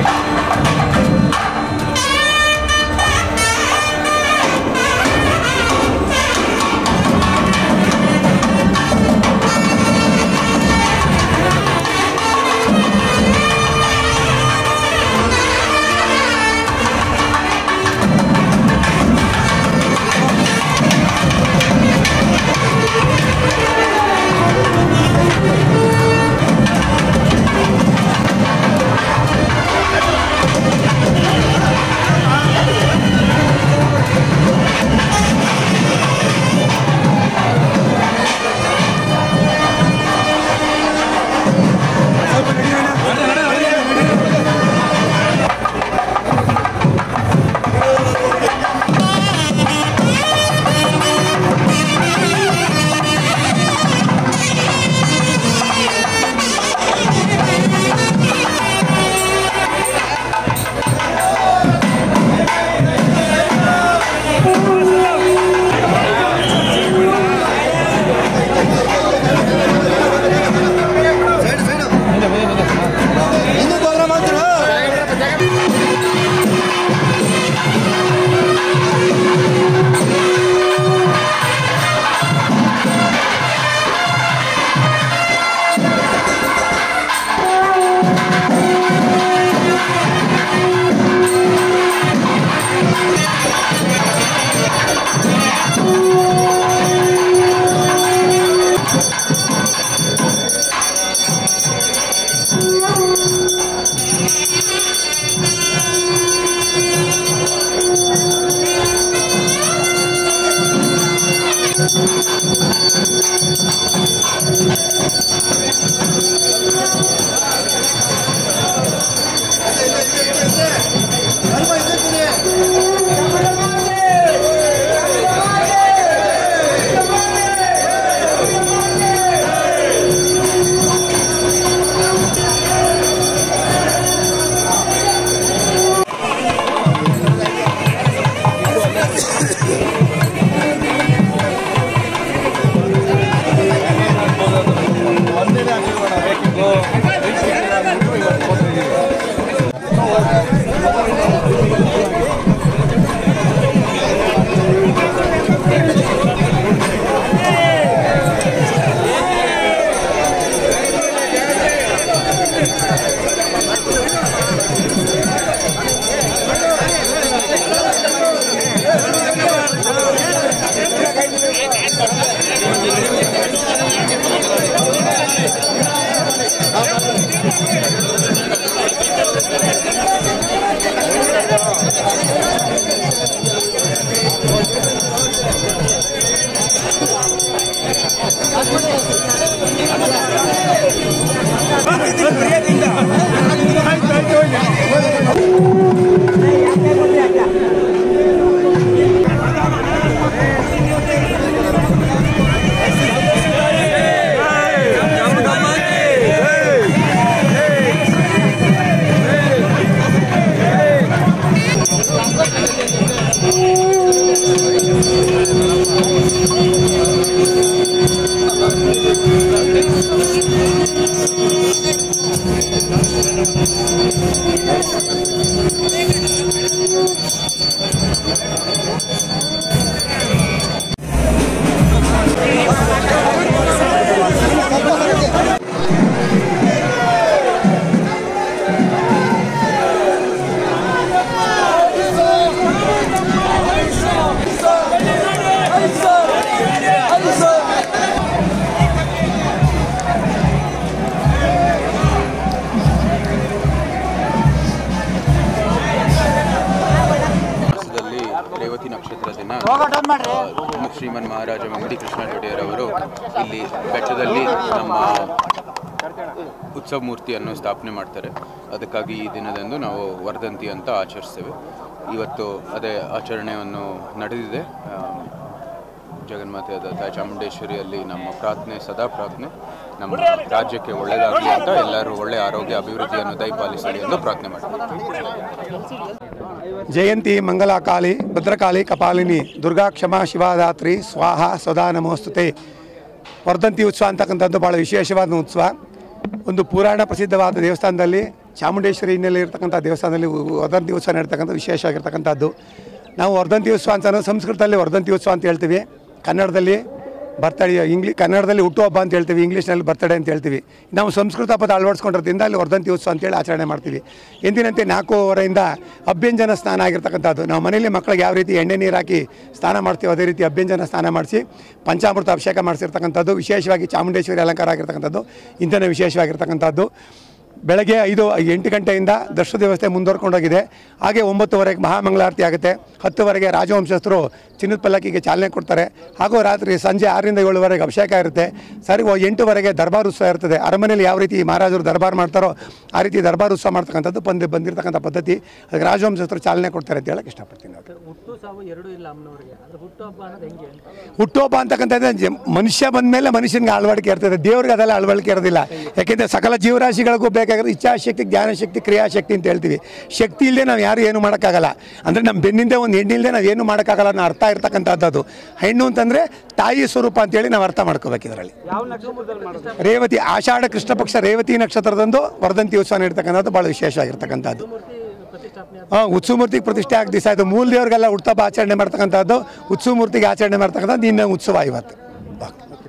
ಮಾಸದಲ್ಲಿ ರೇವತಿ ನಕ್ಷತ್ರ ದಿನ ಆ, ಶ್ರೀಮನ್ ಮಹಾರಾಜ ವೆಂಕಟಿ ಕೃಷ್ಣ ಒಡೆಯರ್ ಅವರು ಇಲ್ಲಿ ಬೆಟ್ಟದಲ್ಲಿ ನಮ್ಮ ಉತ್ಸವ ಮೂರ್ತಿಯನ್ನು ಸ್ಥಾಪನೆ ಮಾಡ್ತಾರೆ ಅದಕ್ಕಾಗಿ ಈ ದಿನದಂದು ನಾವು ವರ್ಧಂತಿ ಅಂತ ಆಚರಿಸ್ತೇವೆ ಇವತ್ತು ಅದೇ ಆಚರಣೆಯನ್ನು ನಡೆದಿದೆ ಆ, ಜಗನ್ಮಾತೆಯಾದ ತಾಯಿ ಚಾಮುಂಡೇಶ್ವರಿಯಲ್ಲಿ ನಮ್ಮ ಪ್ರಾರ್ಥನೆ ಸದಾ ಪ್ರಾರ್ಥನೆ ನಮ್ಮ ರಾಜ್ಯಕ್ಕೆ ಒಳ್ಳೆಯದಾಗಲಿ ಅಂತ ಎಲ್ಲರೂ ಒಳ್ಳೆಯ ಆರೋಗ್ಯ ಅಭಿವೃದ್ಧಿಯನ್ನು ದಯಪಾಲಿಸಲಿ ಎಂದು ಪ್ರಾರ್ಥನೆ ಮಾಡ್ತೀವಿ ಜಯಂತಿ ಮಂಗಲಾಕಾಳಿ ಭದ್ರಕಾಳಿ ಕಪಾಲಿನಿ ದುರ್ಗಾ ಕ್ಷಮಾ ಶಿವದಾತ್ರಿ ಸ್ವಾಹ ಸದಾ ನಮೋಸ್ತುತೆ ವರ್ಧಂತಿ ಉತ್ಸವ ಅಂತಕ್ಕಂಥದ್ದು ಭಾಳ ವಿಶೇಷವಾದ ಉತ್ಸವ ಒಂದು ಪುರಾಣ ಪ್ರಸಿದ್ಧವಾದ ದೇವಸ್ಥಾನದಲ್ಲಿ ಚಾಮುಂಡೇಶ್ವರಿ ಹಿನ್ನೆಲೆ ಇರ್ತಕ್ಕಂಥ ದೇವಸ್ಥಾನದಲ್ಲಿ ವರ್ಧಂತಿ ಉತ್ಸವ ನಡೀತಕ್ಕಂಥ ವಿಶೇಷವಾಗಿರ್ತಕ್ಕಂಥದ್ದು ನಾವು ವರ್ಧಂತಿ ಉತ್ಸವ ಅಂತ ಅನ್ನೋದು ಸಂಸ್ಕೃತದಲ್ಲಿ ವರ್ಧಂತಿ ಉತ್ಸವ ಅಂತ ಹೇಳ್ತೀವಿ ಕನ್ನಡದಲ್ಲಿ ಬರ್ತಡೇ ಇಂಗ್ಲಿ ಕನ್ನಡದಲ್ಲಿ ಹುಟ್ಟುಹಬ್ಬ ಅಂತ ಹೇಳ್ತೀವಿ ಇಂಗ್ಲೀಷ್ನಲ್ಲಿ ಬರ್ತಡೇ ಅಂತ ಹೇಳ್ತೀವಿ ನಾವು ಸಂಸ್ಕೃತ ಪದ ಅಳವಡಿಸ್ಕೊಂಡಿರೋದ್ರಿಂದ ಅಲ್ಲಿ ವರ್ಧಂತಿ ಉತ್ಸವ ಅಂತೇಳಿ ಆಚರಣೆ ಮಾಡ್ತೀವಿ ಎಂದಿನಂತೆ ನಾಲ್ಕೂವರೆಯಿಂದ ಅಭ್ಯಂಜನ ಸ್ನಾನ ಆಗಿರ್ತಕ್ಕಂಥದ್ದು ನಾವು ಮನೇಲಿ ಮಕ್ಕಳಿಗೆ ಯಾವ ರೀತಿ ಎಣ್ಣೆ ನೀರು ಹಾಕಿ ಸ್ನಾನ ಮಾಡ್ತೀವಿ ಅದೇ ರೀತಿ ಅಭ್ಯಂಜನ ಸ್ನಾನ ಮಾಡಿಸಿ ಪಂಚಾಮೃತ ಅಭಿಷೇಕ ಮಾಡಿಸಿರ್ತಕ್ಕಂಥದ್ದು ವಿಶೇಷವಾಗಿ ಚಾಮುಂಡೇಶ್ವರಿ ಅಲಂಕಾರ ಆಗಿರ್ತಕ್ಕಂಥದ್ದು ಇಂಥನೇ ವಿಶೇಷವಾಗಿರ್ತಕ್ಕಂಥದ್ದು ಬೆಳಗ್ಗೆ ಐದು ಎಂಟು ಗಂಟೆಯಿಂದ ದರ್ಶನ ವ್ಯವಸ್ಥೆ ಮುಂದುವರ್ಕೊಂಡೋಗಿದೆ ಹಾಗೆ ಒಂಬತ್ತುವರೆಗೆ ಮಹಾಮಂಗಳಾರತಿ ಆಗುತ್ತೆ ಹತ್ತುವರೆಗೆ ರಾಜವಂಶಸ್ಥರು ಚಿನ್ನದ ಪಲ್ಲಕ್ಕಿಗೆ ಚಾಲನೆ ಕೊಡ್ತಾರೆ ಹಾಗೂ ರಾತ್ರಿ ಸಂಜೆ ಆರರಿಂದ ಏಳುವರೆಗೆ ಅಭಿಷೇಕ ಇರುತ್ತೆ ಸರಿ ಓ ಎಂಟುವರೆಗೆ ದರ್ಬಾರ್ ಉತ್ಸವ ಇರ್ತದೆ ಅರಮನೆಯಲ್ಲಿ ಯಾವ ರೀತಿ ಮಹಾರಾಜರು ದರ್ಬಾರ್ ಮಾಡ್ತಾರೋ ಆ ರೀತಿ ದರ್ಬಾರ್ ಉತ್ಸವ ಮಾಡ್ತಕ್ಕಂಥದ್ದು ಬಂದು ಬಂದಿರತಕ್ಕಂಥ ಪದ್ಧತಿ ಅದಕ್ಕೆ ರಾಜವಂಶಸ್ಥರು ಚಾಲನೆ ಕೊಡ್ತಾರೆ ಅಂತ ಹೇಳಕ್ಕೆ ಇಷ್ಟಪಡ್ತೀನಿ ನಾನು. ಹುಟ್ಟು ಸಾವು ಎರಡೂ ಇಲ್ಲ ಅಮ್ಮನವ್ರಿಗೆ ಅದ್ರ ಹುಟ್ಟು ಹಬ್ಬ ಅನ್ನೋದು ಹೆಂಗೆ ಅಂತ ಹುಟ್ಟುಹಬ್ಬ ಅಂತಕ್ಕಂಥದ್ದು ಜ- ಮನುಷ್ಯ ಬಂದ ಮೇಲೆ ಮನುಷ್ಯನಿಗೆ ಅಳವಡಿಕೆ ಇರ್ತದೆ ದೇವ್ರಿಗೆ ಅದೆಲ್ಲ ಅಳವಡಿಕೆ ಇರೋದಿಲ್ಲ ಯಾಕೆಂದರೆ ಸಕಲ ಜೀವರಾಶಿಗಳಿಗೂ ಬೇಕಾಗಿರೋ ಇಚ್ಛಾಶಕ್ತಿ ಜ್ಞಾನಶಕ್ತಿ ಕ್ರಿಯಾಶಕ್ತಿ ಅಂತ ಹೇಳ್ತೀವಿ ಶಕ್ತಿ ಇಲ್ಲದೆ ನಾವು ಯಾರು ಏನು ಮಾಡೋಕ್ಕಾಗಲ್ಲ ಅಂದರೆ ನಮ್ಮ ಬೆನ್ನಿಂದ ಒಂದು ಹೆಣ್ಣಿಲ್ಲದೆ ನಾವು ಏನು ಮಾಡೋಕ್ಕಾಗಲ್ಲ ಅನ್ನೋ ಅರ್ಥ ಇರ್ತಕ್ಕಂಥದ್ದು ಹೆಣ್ಣು ಅಂತಂದರೆ ತಾಯಿ ಸ್ವರೂಪ ಅಂತೇಳಿ ನಾವು ಅರ್ಥ ಮಾಡ್ಕೋಬೇಕು ಇದರಲ್ಲಿ ಯಾವ ನಕ್ಷತ್ರದಲ್ಲಿ ಮಾಡೋದು ರೇವತಿ ಆಷಾಢ ಕೃಷ್ಣ ಪಕ್ಷ ರೇವತಿ ನಕ್ಷತ್ರದಂದು ವರ್ಧಂತಿ ಉತ್ಸವ ನಡೀತಕ್ಕಂಥದ್ದು ಭಾಳ ವಿಶೇಷವಾಗಿರ್ತಕ್ಕಂಥದ್ದು ಮೂರ್ತಿ ಪ್ರತಿಷ್ಠಾಪನೆ ಆದ ಹಾಂ ಉತ್ಸವ ಮೂರ್ತಿಗೆ ಪ್ರತಿಷ್ಠೆ ಆಗಿ ದಿವಸ ಆಯಿತು ಮೂಲ ದೇವ್ರಿಗೆಲ್ಲ ಹುಟ್ಟುಹಬ್ಬ ಆಚರಣೆ ಮಾಡ್ತಕ್ಕಂಥದ್ದು ಉತ್ಸವ ಮೂರ್ತಿಗೆ ಆಚರಣೆ ಮಾಡ್ತಕ್ಕಂಥದ್ದು ಇನ್ನು ಉತ್ಸವ ಇವತ್ತು